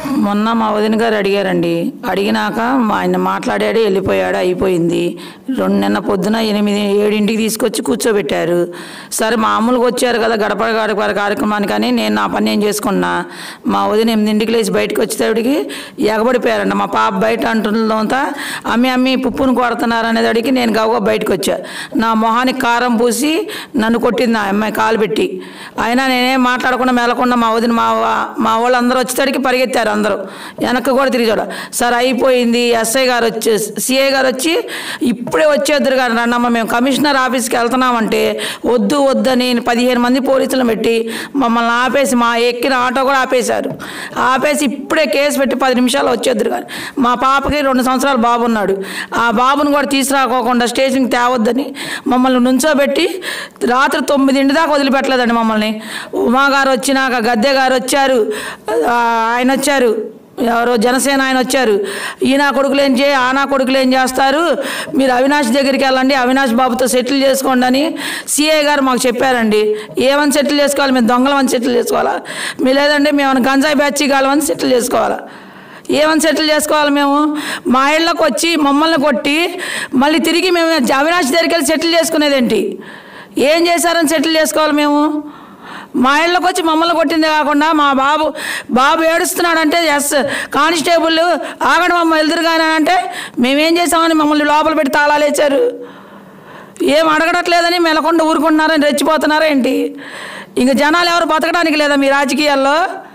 మొన్న మా వదిన గారు అడిగారండి అడిగినాక మా ఆయన మాట్లాడాడు వెళ్ళిపోయాడు అయిపోయింది రెండు నిన్న పొద్దున ఎనిమిది ఏడింటికి తీసుకొచ్చి కూర్చోబెట్టారు సరే మామూలుగా వచ్చారు కదా గడప గడప కార్యక్రమానికి అని నేను నా పని నేను చేసుకున్నా మా వదిన ఎనిమిదింటికి లేచి బయటకు వచ్చేటప్పటికి ఎగబడిపోయారంట మా పాప బయట అంటుందంతా అమ్మి అమ్మి పుప్పును కొడుతున్నారు అనేది అడిగి నేను గవగా బయటకు వచ్చా నా మొహానికి కారం పూసి నన్ను కొట్టింది ఆ అమ్మాయి కాలు పెట్టి అయినా నేనేం మాట్లాడకుండా మెలకుండా మా వదిన మా వా- మా వాళ్ళు అందరూ వచ్చేసరికి పరిగెత్తారు అందరూ వెనక్కి కూడా తిరిగి చూడ సార్ అయిపోయింది ఎస్ఐ గారు వచ్చి సిఐ గారు వచ్చి ఇప్పుడే వచ్చేద్దరు గారు రండమ్మ మేము కమిషనర్ ఆఫీస్కి వెళ్తున్నామంటే వద్దు వద్దని పదిహేను మంది పోలీసులను పెట్టి మమ్మల్ని ఆపేసి మా ఎక్కిన ఆటో కూడా ఆపేశారు ఆపేసి ఇప్పుడే కేసు పెట్టి పది నిమిషాలు వచ్చేద్దరు గారు మా పాపకి రెండు సంవత్సరాలు బాబు ఉన్నాడు ఆ బాబును కూడా తీసుకురాకోకుండా స్టేషన్కి తేవద్దని మమ్మల్ని నుంచోబెట్టి రాత్రి తొమ్మిదింటి దాకా వదిలిపెట్టలేదండి మమ్మల్ని ఉమా గారు వచ్చినాక గద్దె గారు వచ్చారు ఆ, ఆయన వచ్చారు ఎవరో జనసేన ఆయన వచ్చారు ఈ నా కొడుకులు ఏం చేయ ఆ నా కొడుకులు ఏం చేస్తారు మీరు అవినాష్ దగ్గరికి వెళ్ళండి అవినాష్ బాబుతో సెటిల్ చేసుకోండి అని సిఐ గారు మాకు చెప్పారండి ఏమని సెటిల్ చేసుకోవాలి మేము దొంగలమని సెటిల్ చేసుకోవాలా మీ లేదంటే మేము ఏమైనా గంజాయి బ్యాచ్ కావాలని సెటిల్ చేసుకోవాలా ఏమని సెటిల్ చేసుకోవాలి మేము మా ఇళ్ళకి వచ్చి మమ్మల్ని కొట్టి మళ్ళీ తిరిగి మేము అవినాష్ దగ్గరికి వెళ్ళి సెటిల్ చేసుకునేదేంటి ఏం చేశారని సెటిల్ చేసుకోవాలి మేము మా ఇళ్ళకి వచ్చి మమ్మల్ని కొట్టిందే కాకుండా మా బాబు బాబు ఏడుస్తున్నాడంటే ఎస్ కానిస్టేబుల్ ఆగడం మమ్మ ఎదురుగానే అంటే మేమేం చేసామని మమ్మల్ని లోపల పెట్టి తాళాలు వేశారు ఏం అడగడట్లేదని మెలకుండా ఊరుకుంటున్నారని రెచ్చిపోతున్నారా ఏంటి ఇంక జనాలు ఎవరు బతకడానికి లేదా మీ రాజకీయాల్లో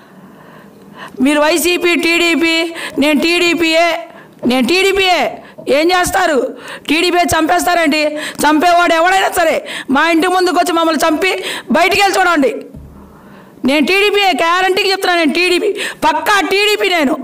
మీరు వైసీపీ టీడీపీ నేను టీడీపీయే నేను టీడీపీయే ఏం చేస్తారు టీడీపీ చంపేస్తారేంటి చంపేవాడు ఎవడైనా సరే మా ఇంటి ముందుకు వచ్చి మమ్మల్ని చంపి బయటికి వెళ్ళి చూడండి నేను టీడీపీ గ్యారంటీకి చెప్తున్నాను నేను టీడీపీ పక్కా టీడీపీ నేను